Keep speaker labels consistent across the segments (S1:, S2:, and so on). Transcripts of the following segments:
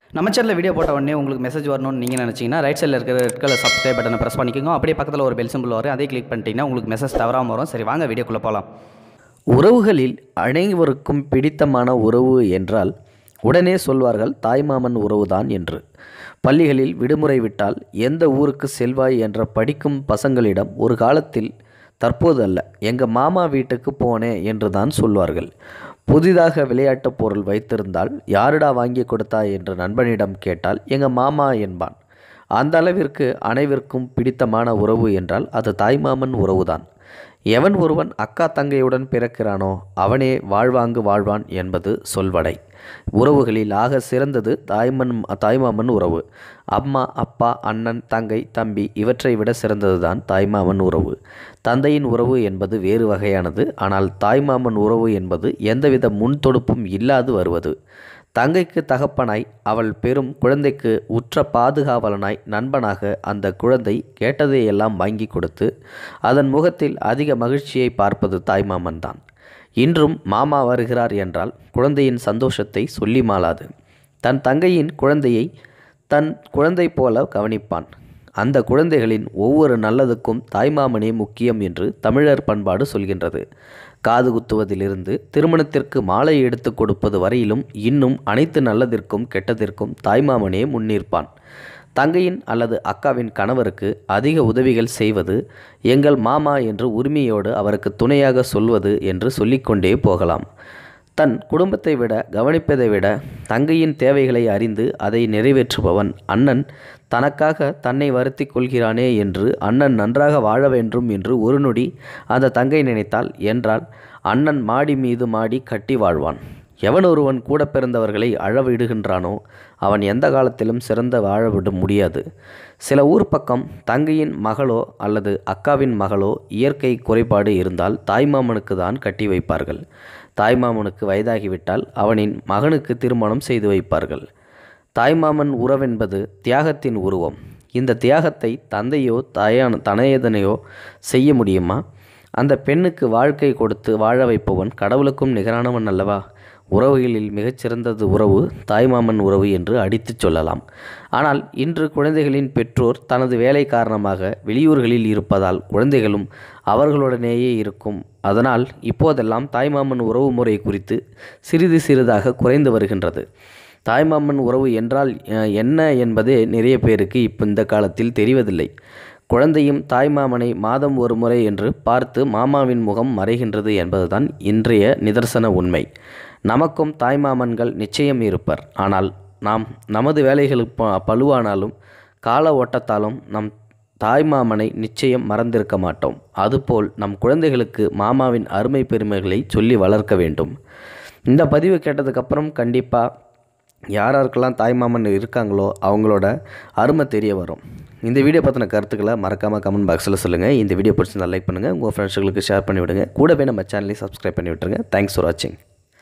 S1: நம்ம சேனலில் வீடியோ போட்ட உடனே உங்களுக்கு மெசேஜ் வரணும்னு நீங்கள் நினச்சிங்கன்னா ரைட் சைடில் இருக்கிற ரெட் கலர் சப்ஸ்கிரைப் பட்டனை ப்ரெஸ் பண்ணிக்கோங்க அப்படியே பக்கத்தில் ஒரு பெல் சிம்பிள் வரும் அதே கிளிக் பண்ணிட்டீங்கன்னா உங்களுக்கு மெசேஜ் தவறாமல் வரும் சரி வாங்க வீடியோக்குள்ளே போகலாம்
S2: உறவுகளில் அனைவருக்கும் பிடித்தமான உறவு என்றால் உடனே சொல்வார்கள் தாய்மாமன் உறவுதான் என்று பள்ளிகளில் விடுமுறை விட்டால் எந்த ஊருக்கு செல்வாய் என்ற படிக்கும் பசங்களிடம் ஒரு காலத்தில் தற்போது அல்ல எங்கள் மாமா வீட்டுக்கு போனேன் என்று தான் சொல்வார்கள் புதிதாக விளையாட்டுப் பொருள் வைத்திருந்தால் யாருடா வாங்கி கொடுத்தா என்று நண்பனிடம் கேட்டால் எங்கள் மாமா என்பான் அந்த அளவிற்கு அனைவருக்கும் பிடித்தமான உறவு என்றால் அது தாய்மாமன் உறவுதான் எவன் ஒருவன் அக்கா தங்கையுடன் பிறக்கிறானோ அவனே வாழ்வாங்கு வாழ்வான் என்பது சொல்வடை உறவுகளில் ஆக சிறந்தது தாய்மன் தாய்மாமன் உறவு அம்மா அப்பா அண்ணன் தங்கை தம்பி இவற்றை விட சிறந்ததுதான் தாய்மாமன் உறவு தந்தையின் உறவு என்பது வேறு வகையானது ஆனால் தாய்மாமன் உறவு என்பது எந்தவித முன்தொடுப்பும் இல்லாது வருவது தங்கைக்கு தகப்பனாய் அவள் பெரும் குழந்தைக்கு உற்ற பாதுகாவலனாய் நண்பனாக அந்த குழந்தை கேட்டதையெல்லாம் வாங்கி கொடுத்து அதன் முகத்தில் அதிக மகிழ்ச்சியை பார்ப்பது தாய்மாமன் தான் இன்றும் மாமா வருகிறார் என்றால் குழந்தையின் சந்தோஷத்தை சொல்லி மாளாது தன் தங்கையின் குழந்தையை தன் குழந்தை போல கவனிப்பான் அந்த குழந்தைகளின் ஒவ்வொரு நல்லதுக்கும் தாய்மாமனே முக்கியம் என்று தமிழர் பண்பாடு சொல்கின்றது காது குத்துவதிலிருந்து திருமணத்திற்கு மாலை எடுத்து கொடுப்பது வரையிலும் இன்னும் அனைத்து நல்லதிற்கும் கெட்டதிற்கும் தாய்மாமனே முன்னிற்பான் தங்கையின் அல்லது அக்காவின் கணவருக்கு அதிக உதவிகள் செய்வது எங்கள் மாமா என்று உரிமையோடு அவருக்கு துணையாக சொல்வது என்று சொல்லிக்கொண்டே போகலாம் தன் குடும்பத்தை விட கவனிப்பதை விட தங்கையின் தேவைகளை அறிந்து அதை நிறைவேற்றுபவன் அண்ணன் தனக்காக தன்னை வருத்தி கொள்கிறானே என்று அண்ணன் நன்றாக வாழ வேண்டும் என்று ஒரு நொடி அந்த தங்கை நினைத்தாள் என்றால் அண்ணன் மாடி மீது மாடி கட்டி வாழ்வான் எவன் ஒருவன் கூட பிறந்தவர்களை அழவிடுகின்றானோ அவன் எந்த காலத்திலும் சிறந்த வாழ விட முடியாது சில ஊர் பக்கம் தங்கையின் மகளோ அல்லது அக்காவின் மகளோ இயற்கை குறைபாடு இருந்தால் தாய்மாமனுக்கு தான் கட்டி வைப்பார்கள் தாய்மாமனுக்கு வயதாகிவிட்டால் அவனின் மகனுக்கு திருமணம் செய்து வைப்பார்கள் தாய்மாமன் உறவென்பது தியாகத்தின் உருவம் இந்த தியாகத்தை தந்தையோ தாயான தனையதனையோ செய்ய முடியுமா அந்த பெண்ணுக்கு வாழ்க்கை கொடுத்து வாழ வைப்பவன் கடவுளுக்கும் நிகரானவன் அல்லவா உறவுகளில் மிகச்சிறந்தது உறவு தாய்மாமன் உறவு என்று அடித்துச் சொல்லலாம் ஆனால் இன்று குழந்தைகளின் பெற்றோர் தனது வேலை காரணமாக வெளியூர்களில் இருப்பதால் குழந்தைகளும் அவர்களுடனேயே இருக்கும் அதனால் இப்போதெல்லாம் தாய்மாமன் உறவு முறை குறித்து சிறிது சிறிதாக குறைந்து வருகின்றது தாய்மாமன் உறவு என்றால் அஹ், என்ன என்பதே நிறைய பேருக்கு இப்போ இந்த காலத்தில் தெரிவதில்லை குழந்தையும் தாய்மாமனை மாதம் ஒரு முறை என்று பார்த்து மாமாவின் முகம் மறைகின்றது என்பதுதான் இன்றைய நிதர்சன உண்மை நமக்கும் தாய்மாமன்கள் நிச்சயம் இருப்பர் ஆனால் நாம் நமது வேலைகளுக்கு ப- பளுவானாலும் கால ஓட்டத்தாலும் நம் தாய்மாமனை நிச்சயம் மறந்திருக்க மாட்டோம் அதுபோல் நம் குழந்தைகளுக்கு மாமாவின் அருமை பெருமைகளை சொல்லி வளர்க்க வேண்டும் இந்த பதிவு கேட்டதுக்கப்புறம் கண்டிப்பாக யார் யாருக்கெல்லாம் தாய்மாமன் இருக்காங்களோ அவங்களோட அருமை தெரிய வரும் இந்த வீடியோ பற்றின கருத்துக்களை மறக்காமல் கமெண்ட் பாக்ஸில் சொல்லுங்கள் இந்த வீடியோ பிடிச்சிருந்தா லைக் பண்ணுங்கள் உங்கள் ஃப்ரெண்ட்ஸுகளுக்கு ஷேர் பண்ணி விடுங்க கூடவே நம்ம சேனலையும் சப்ஸ்கிரைப் பண்ணி விட்டுருங்க தேங்க்ஸ் ஃபார் வாட்சிங்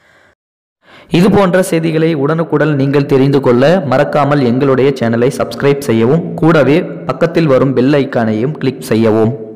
S3: இது போன்ற செய்திகளை உடனுக்குடன் நீங்கள் தெரிந்து கொள்ள மறக்காமல் எங்களுடைய சேனலை சப்ஸ்கிரைப் செய்யவும் கூடவே பக்கத்தில் வரும் பெல் ஐக்கானையும் கிளிக் செய்யவும்